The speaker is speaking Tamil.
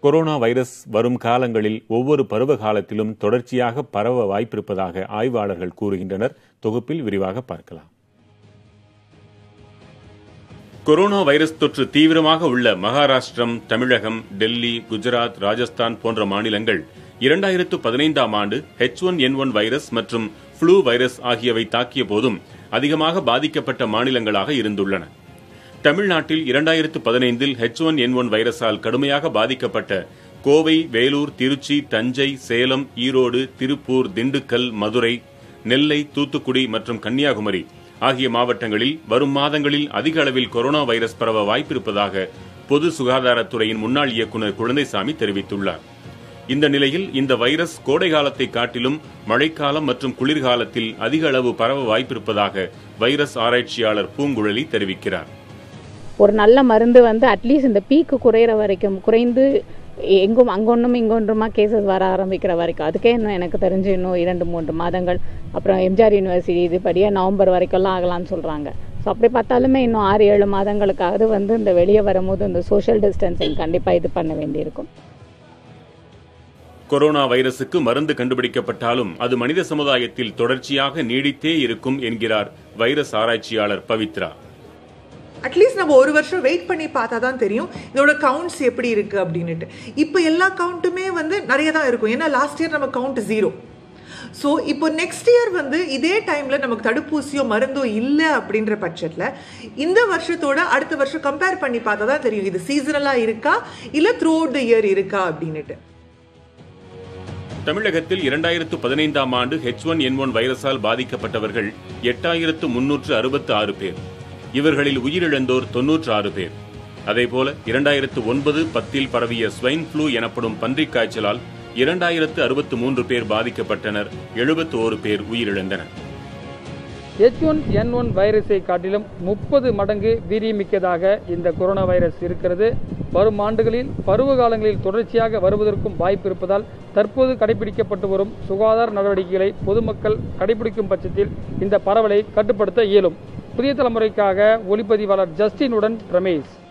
கொரோனா வைரஸ் வரும் காலங்களில் ஒவ்வொரு பருவ காலத்திலும் தொடர்ச்சியாக பரவ வாய்ப்பிருப்பதாக ஆய்வாளர்கள் கூறுகின்றனர் தொகுப்பில் விரிவாக பார்க்கலாம் கொரோனா வைரஸ் தொற்று தீவிரமாக உள்ள மகாராஷ்டிரம் தமிழகம் டெல்லி குஜராத் ராஜஸ்தான் போன்ற மாநிலங்கள் இரண்டாயிரத்து பதினைந்தாம் ஆண்டு H one N one virus மற்றும் ஃப்ளூ வைரஸ் ஆகியவை தாக்கிய போதும் அதிகமாக பாதிக்கப்பட்ட மாநிலங்களாக இருந்துள்ளன தமிழ்நாட்டில் இரண்டாயிரத்து பதினைந்தில் ஹெச் ஒன் என் ஒன் வைரஸால் கடுமையாக பாதிக்கப்பட்ட கோவை வேலூர் திருச்சி தஞ்சை சேலம் ஈரோடு திருப்பூர் திண்டுக்கல் மதுரை நெல்லை தூத்துக்குடி மற்றும் கன்னியாகுமரி ஆகிய மாவட்டங்களில் வரும் மாதங்களில் அதிக அளவில் கொரோனா வைரஸ் பரவ வாய்ப்பிருப்பதாக பொது சுகாதாரத்துறையின் முன்னாள் இயக்குநர் குழந்தைசாமி தெரிவித்துள்ளார் இந்த நிலையில் இந்த வைரஸ் கோடை காலத்தை காட்டிலும் மழைக்காலம் மற்றும் குளிர்காலத்தில் அதிக அளவு பரவ வாய்ப்பிருப்பதாக வைரஸ் ஆராய்ச்சியாளர் பூங்குழலி தெரிவிக்கிறார் ஒரு நல்ல மருந்து வந்து அட்லீஸ்ட் இந்த பீக்கு குறையிற வரைக்கும் குறைந்து எங்கும் அங்கொன்றும் இங்கொன்றுமா கேசஸ் வர ஆரம்பிக்கிற வரைக்கும் அதுக்கே இன்னும் எனக்கு தெரிஞ்சு இன்னும் இரண்டு மூன்று மாதங்கள் அப்புறம் எம்ஜிஆர் யூனிவர்சிட்டி இதுபடியே நவம்பர் வரைக்கும்லாம் ஆகலாம்னு சொல்கிறாங்க ஸோ அப்படி பார்த்தாலுமே இன்னும் ஆறு ஏழு மாதங்களுக்காவது வந்து இந்த வெளியே வரும்போது இந்த சோஷியல் டிஸ்டன்சிங் கண்டிப்பாக இது பண்ண வேண்டியிருக்கும் கொரோனா வைரசுக்கு மருந்து கண்டுபிடிக்கப்பட்டாலும் அது மனித சமுதாயத்தில் தொடர்ச்சியாக நீடித்தே இருக்கும் என்கிறார் வைரஸ் ஆராய்ச்சியாளர் பவித்ரா அட்லீஸ்ட் நம்ம ஒரு வருஷம் வெயிட் பண்ணி பார்த்தா தான் தெரியும் இதோட கவுண்ட்ஸ் எப்படி இருக்கு அப்படின்னுட்டு இப்போ எல்லா கவுண்ட்டுமே வந்து நிறைய தான் இருக்கும் ஏன்னா லாஸ்ட் இயர் நம்ம கவுண்ட் ஜீரோ ஸோ இப்போ நெக்ஸ்ட் இயர் வந்து இதே டைமில் நமக்கு தடுப்பூசியோ மருந்தோ இல்லை அப்படின்ற பட்சத்தில் இந்த வருஷத்தோட அடுத்த வருஷம் கம்பேர் பண்ணி பார்த்தா தான் தெரியும் இது சீசனலாக இருக்கா இல்லை த்ரூ அவுட் த இயர் இருக்கா அப்படின்னுட்டு தமிழகத்தில் இரண்டாயிரத்து பதினைந்தாம் ஆண்டு ஹெச் ஒன் என் ஒன் வைரஸால் பாதிக்கப்பட்டவர்கள் எட்டாயிரத்து முன்னூற்று அறுபத்து ஆறு பேர் இவர்களில் உயிரிழந்தோர் தொன்னூற்று ஆறு பேர் அதேபோல இரண்டாயிரத்து ஒன்பது பத்தில் பரவிய ஸ்வைன் ஃப்ளூ எனப்படும் பன்றிக் காய்ச்சலால் இரண்டாயிரத்து அறுபத்து மூன்று பேர் பாதிக்கப்பட்டனர் எழுபத்து ஓரு பேர் உயிரிழந்தனர் எச் ஒன் என் ஒன் வைரஸை காட்டிலும் முப்பது மடங்கு வீரியமிக்கதாக இந்த கொரோனா வைரஸ் இருக்கிறது வரும் ஆண்டுகளில் பருவ காலங்களில் தொடர்ச்சியாக வருவதற்கும் வாய்ப்பு இருப்பதால் தற்போது கடைபிடிக்கப்பட்டு வரும் சுகாதார நடவடிக்கைகளை பொதுமக்கள் கடைபிடிக்கும் பட்சத்தில் இந்த பரவலை கட்டுப்படுத்த இயலும் புதிய தலைமுறைக்காக ஒளிப்பதிவாளர் ஜஸ்டினுடன் ரமேஷ்